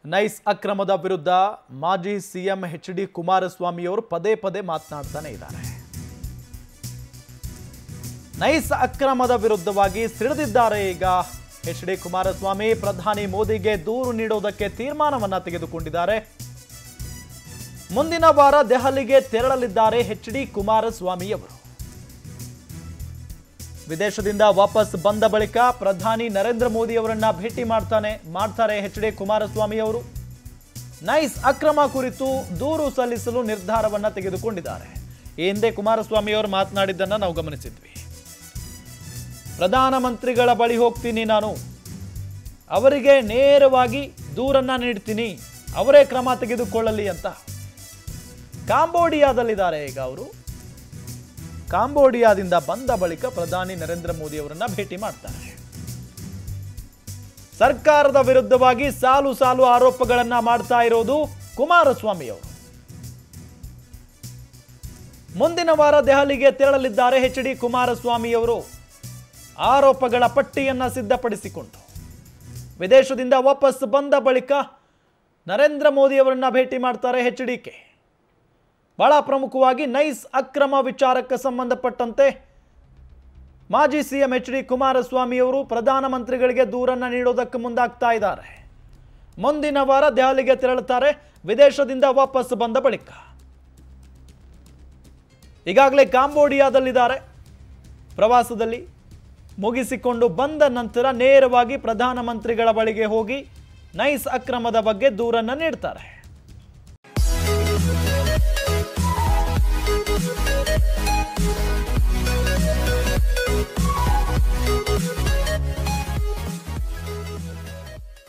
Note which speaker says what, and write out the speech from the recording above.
Speaker 1: nice ಅಕ್ರಮದ ವಿರುದ್ಧ ಮಾಜಿ CM H D ಕುಮಾರಸ್ವಾಮಿಯವರು ಪದೇ ಪದೇ ಮಾತನಾಡ್ತಾನೆ ಇದ್ದಾರೆ ನೈಸ್ ಅಕ್ರಮದ ವಿರುದ್ಧವಾಗಿ ಸಿಡಿದಿದ್ದಾರೆ ಈಗ ಎಚ್ ಡಿ ಕುಮಾರಸ್ವಾಮಿ ಪ್ರಧಾನಿ ಮೋದಿಗೆ ದೂರು ನೀಡುವುದಕ್ಕೆ ತೀರ್ಮಾನವನ್ನ ತೆಗೆದುಕೊಂಡಿದ್ದಾರೆ ಮುಂದಿನ ವಾರ ದೆಹಲಿಗೆ ತೆರಳಲಿದ್ದಾರೆ ಎಚ್ ಡಿ ಕುಮಾರಸ್ವಾಮಿಯವರು ವಿದೇಶದಿಂದ ವಾಪಸ್ ಬಂದ ಬಳಿಕ ಪ್ರಧಾನಿ ನರೇಂದ್ರ ಮೋದಿ ಅವರನ್ನ ಭೇಟಿ ಮಾಡ್ತಾನೆ ಮಾಡ್ತಾರೆ ಎಚ್ ಡಿ ಕುಮಾರಸ್ವಾಮಿ ಅವರು ನೈಸ್ ಅಕ್ರಮ ಕುರಿತು ದೂರು ಸಲ್ಲಿಸಲು ನಿರ್ಧಾರವನ್ನ ತೆಗೆದುಕೊಂಡಿದ್ದಾರೆ ಈ ಹಿಂದೆ ಕುಮಾರಸ್ವಾಮಿ ಅವರು ಮಾತನಾಡಿದ್ದನ್ನ ನಾವು ಗಮನಿಸಿದ್ವಿ ಪ್ರಧಾನಮಂತ್ರಿಗಳ ಬಳಿ ಹೋಗ್ತೀನಿ ನಾನು ಅವರಿಗೆ ನೇರವಾಗಿ ದೂರನ್ನ ನೀಡ್ತೀನಿ ಅವರೇ ಕ್ರಮ ತೆಗೆದುಕೊಳ್ಳಲಿ ಅಂತ ಕಾಂಬೋಡಿಯಾದಲ್ಲಿದ್ದಾರೆ ಈಗ ಅವರು ಕಾಂಬೋಡಿಯಾದಿಂದ ಬಂದ ಬಳಿಕ ಪ್ರಧಾನಿ ನರೇಂದ್ರ ಮೋದಿ ಅವರನ್ನ ಭೇಟಿ ಮಾಡ್ತಾರೆ ಸರ್ಕಾರದ ವಿರುದ್ಧವಾಗಿ ಸಾಲು ಸಾಲು ಆರೋಪಗಳನ್ನ ಮಾಡ್ತಾ ಇರೋದು ಕುಮಾರಸ್ವಾಮಿ ಅವರು ಮುಂದಿನ ವಾರ ದೆಹಲಿಗೆ ತೆರಳಲಿದ್ದಾರೆ ಎಚ್ ಡಿ ಕುಮಾರಸ್ವಾಮಿ ಅವರು ಆರೋಪಗಳ ಪಟ್ಟಿಯನ್ನ ಸಿದ್ಧಪಡಿಸಿಕೊಂಡು ವಿದೇಶದಿಂದ ವಾಪಸ್ ಬಂದ ಬಳಿಕ ನರೇಂದ್ರ ಮೋದಿ ಅವರನ್ನ ಭೇಟಿ ಮಾಡ್ತಾರೆ ಎಚ್ ಡಿ ಕೆ ಬಹಳ ಪ್ರಮುಖವಾಗಿ ನೈಸ್ ಅಕ್ರಮ ವಿಚಾರಕ್ಕೆ ಸಂಬಂಧಪಟ್ಟಂತೆ ಮಾಜಿ ಸಿಎಂ ಎಚ್ ಡಿ ಕುಮಾರಸ್ವಾಮಿ ಅವರು ಪ್ರಧಾನಮಂತ್ರಿಗಳಿಗೆ ದೂರನ್ನ ನೀಡೋದಕ್ಕೆ ಮುಂದಾಗ್ತಾ ಇದ್ದಾರೆ ಮುಂದಿನ ವಾರ ದೆಹಲಿಗೆ ತೆರಳುತ್ತಾರೆ ವಿದೇಶದಿಂದ ವಾಪಸ್ ಬಂದ ಬಳಿಕ ಈಗಾಗಲೇ ಕಾಂಬೋಡಿಯಾದಲ್ಲಿದ್ದಾರೆ ಪ್ರವಾಸದಲ್ಲಿ ಮುಗಿಸಿಕೊಂಡು ಬಂದ ನಂತರ ನೇರವಾಗಿ ಪ್ರಧಾನಮಂತ್ರಿಗಳ ಬಳಿಗೆ ಹೋಗಿ ನೈಸ್ ಅಕ್ರಮದ ಬಗ್ಗೆ ದೂರನ್ನ ನೀಡ್ತಾರೆ